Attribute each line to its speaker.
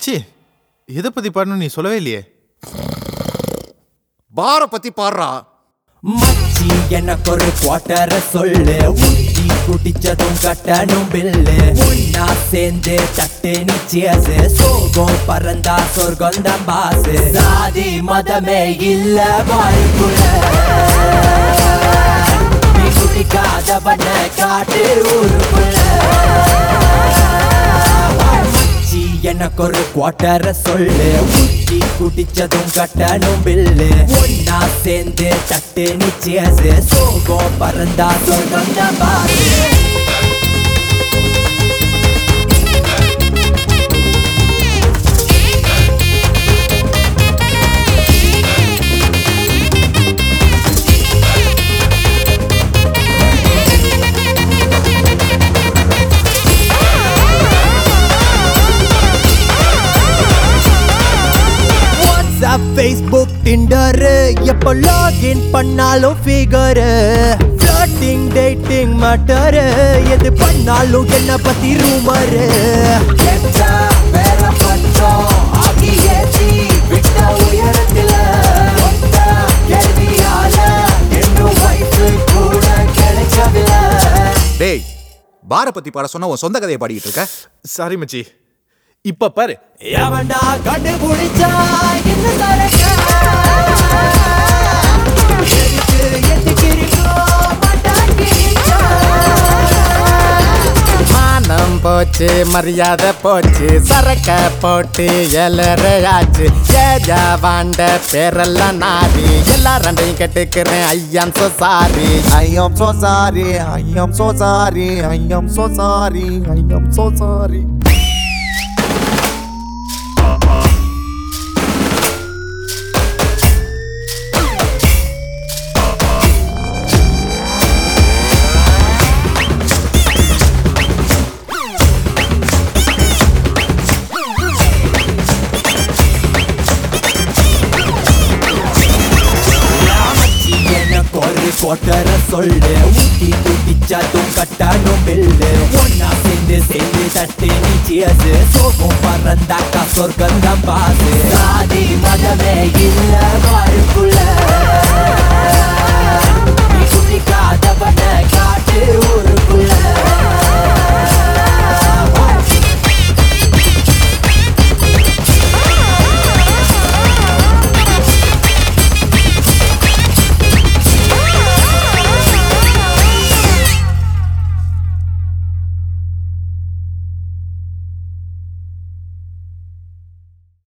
Speaker 1: மச்சி எதை பத்தி பாடணும் நீ சொல்லவே இல்லையே
Speaker 2: பார பத்தி பாடுறா
Speaker 3: மச்சி எனக்கு ஒரு குவார்டர சொல்லு ஊட்டி குடிச்சதும் கட்டணும் பில்லு ஒன்னா சேர்ந்து தட்டு நிச்சயசு சோகம் பறந்தா சொர்க்கம் தான் பாசு சாதி மதமே இல்ல வாய்ப்புல நீ குடிக்காதவன காட்டு ஊருக்குள்ள மச்சி எனக்கு ஒரு குவார்டர சொல்லு ஊட்டி குடிச்சதும் கட்டணும் பில்லு ஒன்னா சேர்ந்து தட்டு நிச்சயசு சோகம் பறந்தா சொர்க்கம் தான் பாசு வாட்ஸ்அப் ஃபேஸ்புக் டிண்டர் எப்போ லாகின் பண்ணாலும் ஃபிகர் ஃப்ளர்ட்டிங் டேட்டிங் மேட்டர் எது பண்ணாலும் என்ன பத்தி ரூமர் வேற பட்சம் ஆகியேச்சி விட்ட உயரத்தில் கேள்வியால என்னும் வயசு கூட கிடைக்கவில்லை
Speaker 2: டேய் பார பத்தி பாட சொன்னா உன் சொந்த கதையை பாடிக்கிட்டு இருக்க
Speaker 1: சாரி மச்சி இப்ப பாரு
Speaker 3: எவன்டா கண்டுபிடிச்சா என்ன சரக்க எதுக்கு எதுக்கிறிக்கோ மாட்டாக்கிறிக்கோ
Speaker 4: மானம் போச்சு மரியாதை போச்சு சரக்க போட்டு எலறையாச்சு ஏஜா வாண்ட பேரெல்லாம் நாரி எல்லாரையும் கெட்டுக்கிறேன் I am so sorry I am so sorry I am so sorry I am so sorry I am so sorry
Speaker 3: எனக்கு ஒரு கொட்டர சொல்லு ஊட்டி குடிச்சதும் கட்டணும் பில்லு ஒன்னா சேர்ந்து சேர்ந்து தட்டு நிச்சயசு சோகம் பறந்தாக்கா சொர்க்கம் தான் பாசு சாதி மதமே இல்ல வாருக்குள்ள